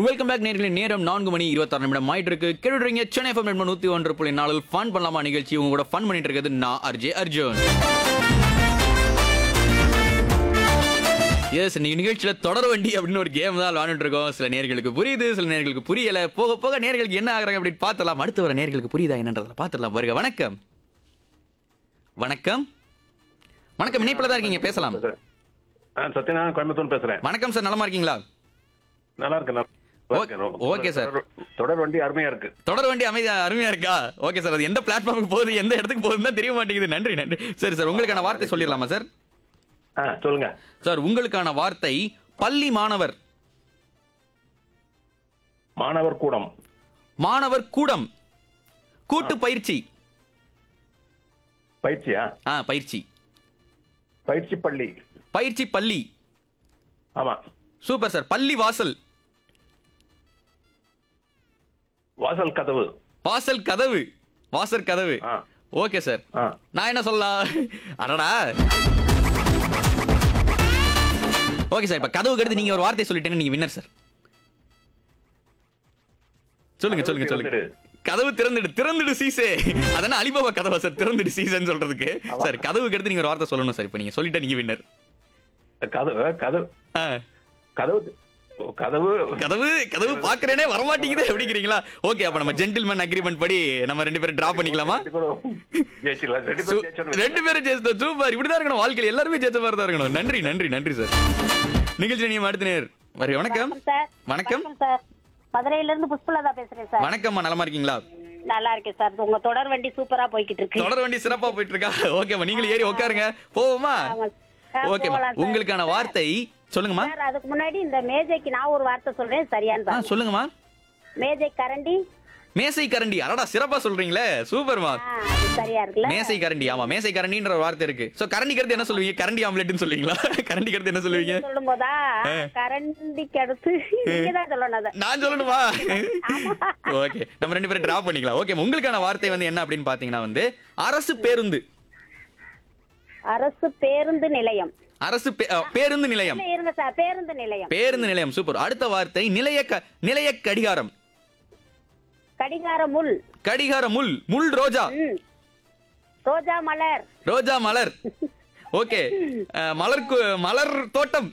Welcome back நேர்களின் நேரம் நான்கு மணி இருபத்தாறு நிமிடம் ஆயிட்டு இருக்கு கேட்டுறீங்க சென்னை எஃப்எம் நூத்தி ஒன்று புள்ளி நாலில் ஃபன் பண்ணலாமா நிகழ்ச்சி உங்க கூட ஃபன் பண்ணிட்டு இருக்கிறது நான் அர்ஜே அர்ஜுன் எஸ் இன்னைக்கு நிகழ்ச்சியில தொடர் வண்டி அப்படின்னு ஒரு கேம் தான் விளையாண்டுட்டு இருக்கோம் சில நேர்களுக்கு புரியுது சில நேர்களுக்கு புரியல போக போக நேர்களுக்கு என்ன ஆகுறாங்க அப்படின்னு பார்த்தலாம் அடுத்து வர நேர்களுக்கு புரியுதா என்னன்றதை பார்த்துடலாம் பாருங்க வணக்கம் வணக்கம் வணக்கம் இணைப்பில் தான் இருக்கீங்க பேசலாம் ஆ சத்யநாராயணன் கோயம்புத்தூர் பேசுறேன் வணக்கம் சார் நலமா இருக்கீங்களா நல்லா இருக்கு நல்லா ஓகே, இருக்கு. Okay sir. தொடர் தொடர் வண்டி அருமையா இருக்கு தொடர் வண்டி அமைதியா அருமையா இருக்கா ஓகே சார் அது எந்த பிளாட்ஃபார்முக்கு போகுது எந்த இடத்துக்கு போகுதுன்னு தான் தெரிய மாட்டேங்குது நன்றி நன்றி சரி சார் உங்களுக்கான வார்த்தை சொல்லிடலாமா சார் ஆ சொல்லுங்க சார் உங்களுக்கான வார்த்தை பள்ளி மாணவர் மாணவர் கூடம் மாணவர் கூடம் கூட்டு பயிற்சி பயிற்சியா ஆ பயிற்சி பயிற்சி பள்ளி பயிற்சி பள்ளி ஆமா சூப்பர் சார் பள்ளி வாசல் வாசல் கதவு வாசல் கதவு வாசல் கதவு ஆ ஓகே சார் ஆ நான் என்ன சொல்லலாம் அடடா ஓகே சார் இப்ப கதவு கடுத்து நீங்க ஒரு வார்த்தை சொல்லிட்டீங்க நீங்க வின்னர் சார் சொல்லுங்க சொல்லுங்க சொல்லுங்க திறந்துடு. கதவு திறந்துடு திறந்துடு சீசே அதான அலிபாபா கதவா சார் திறந்துடு சீசன் சொல்றதுக்கு சார் கதவு கடுத்து நீங்க ஒரு வார்த்தை சொல்லணும் சார் இப்ப நீங்க சொல்லிட்டா நீங்க வின்னர் கதவு கதவு கதவு ஓ, கதவு கதவு கதவு பாக்குறேனே வரமாட்டேங்குது அப்படிங்கிறீங்களா ஓகே அப்ப நம்ம ஜென்டில்மேன் அக்ரிமெண்ட் படி நம்ம ரெண்டு பேரும் டிரா பண்ணிக்கலாமா ரெண்டு பேரும் ஜெயிச்சிடலாம். ரெண்டு சு- பேரும் ஜெயிச்சிடணும். ரெண்டு பேரும் ஜெயிச்சோம் சூப்பர் இப்படிதான் இருக்கணும் வாழ்க்கையில் எல்லாருமே ஜெயிச்ச மாதிரி தான் இருக்கணும் நன்றி நன்றி நன்றி சார் நிகழ்ச்சி நீங்க அடுத்த நேர் வரி வணக்கம் சார் வணக்கம் சார் மதுரையில இருந்து புஷ்பலதா பேசுறேன் சார் வணக்கம்மா நலமா இருக்கீங்களா நல்லா இருக்கேன் சார் உங்க தொடர் வண்டி சூப்பரா போய்கிட்டு இருக்கு தொடர் வண்டி சிறப்பா போயிட்டு இருக்கா ஓகேம்மா நீங்களும் ஏறி உட்காருங்க போவோமா ஆமா. ஆ, ஓகேம்மா போகலாம் சார். உங்களுக்கான வார்த்தை சொல்லுங்கம்மா சார் அதுக்கு முன்னாடி இந்த மேஜைக்கு நான் ஒரு வார்த்தை சொல்றேன் சரியான்னு ஆ பாருங்க. சொல்லுங்கம்மா மேஜை கரண்டி மேசை கரண்டி அடடா சிறப்பா சொல்றீங்களே சூப்பர்மா ஆ, அது சரியா இருக்குல்ல மேசை கரண்டி ஆமா மேசை கரண்டின்ற ஒரு வார்த்தை இருக்கு சோ கரண்டி கருத்து என்ன சொல்லுவீங்க கரண்டி ஆம்லெட்னு சொல்லுவீங்களா கரண்டி கருத்து என்ன சொல்லுவீங்க சொல்லும் போதா ஆ. கரண்டிக்கு அடுத்து நீங்க தான் சொல்லணும் அதை நான் சொல்லணுமா ஓகே நம்ம ரெண்டு பேரும் டிரா பண்ணிக்கலாம் ஓகே உங்களுக்கான வார்த்தை வந்து என்ன அப்படின்னு பாத்தீங்கன்னா வந்து அரசு பேருந்து அரசு பேருந்து நிலையம் அரசு பே- அ, பேருந்து நிலையம் இல்ல, இருங்க சார் பேருந்து நிலையம் பேருந்து நிலையம் சூப்பர் அடுத்த வார்த்தை நிலைய க- நிலைய கடிகாரம் கடிகார முள் கடிகார முள் முள் ரோஜா ம். ரோஜா மலர் ரோஜா மலர் ஓகே அஹ், மலர் கு- மலர் தோட்டம்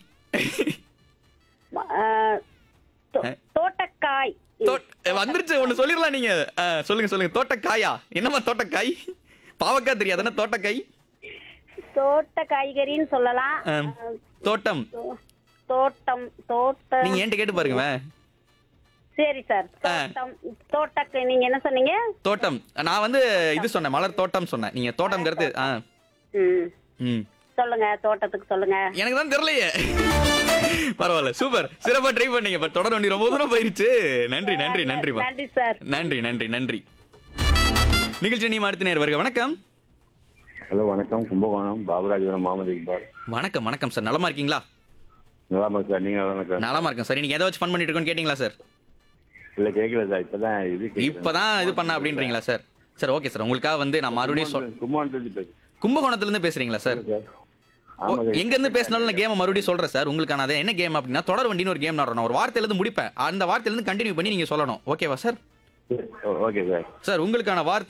ம- ஆ, தோ- தோட்டக்காய் தோட்- வந்துருச்சு ஒண்ணு சொல்லிடலாம் நீங்க அஹ், சொல்லுங்க சொல்லுங்க தோட்டக்காயா என்னம்மா தோட்டக்காய் பாவக்காய் தெரியாதானே தோட்டக்காய் தோட்ட காய்கறின்னு சொல்லலாம் அஹ், தோட்டம் தோ- தோட்டம் தோட்ட நீங்க என்கிட்ட கேட்டு பாருங்க சரி சார் தோட்டம் தோட்டக்கு நீங்க என்ன சொன்னீங்க தோட்டம் நான் வந்து இது சொன்னேன் மலர் தோட்டம் சொன்னேன் நீங்க தோட்டம் கருத்து ஆ ம் ம் சொல்லுங்க தோட்டத்துக்கு சொல்லுங்க எனக்கு தான் தெரியலையே பரவாயில்ல சூப்பர் சிறப்பா ட்ரை பண்ணீங்க பட் தொடர் வண்டி ரொம்ப தூரம் போயிருச்சு நன்றி நன்றி நன்றிப்பா நன்றி சார் நன்றி நன்றி நன்றி நிகழ்ச்சி நீ அடுத்த நேர் வருக வணக்கம் ஹலோ வணக்கம் கும்பகோணம் பாபுராஜபுரம் முகமது இக்பால் வணக்கம் வணக்கம் சார் நலமா இருக்கீங்களா நல்லா இருக்கு சார் நீங்க நல்லா இருக்கா நலமா இருக்கேன் சார் நீங்க எதை வச்சு ஃபன் பண்ணிட்டு இருக்கோன்னு கேட்டீங்களா சார் இல்ல கேட்கல சார் இப்பதான் இது கேக்குது. இப்பதான் இது பண்ண அப்படின்றீங்களா சார் சார் ஓகே சார் உங்களுக்காக வந்து நான் மறுபடியும் சொல் கும்பகோணத்துல பேசு கும்பகோணத்துல இருந்து பேசுறீங்களா சார் சார் ஆமா சார் எங்க இருந்து பேசினாலும் நான் கேம் மறுபடியும் சொல்றேன் சார் உங்களுக்கான அது என்ன கேம் அப்படின்னா தொடர் வண்டின்னு ஒரு கேம் நான் ஒரு வார்த்தையில இருந்து முடிப்பேன் அந்த வார்த்தையில இருந்து கண்டினியூ பண்ணி நீங்க சொல்லணும் ஓகேவா சார் ஓகே சார் சார் உங்களுக்கான வார்த்தை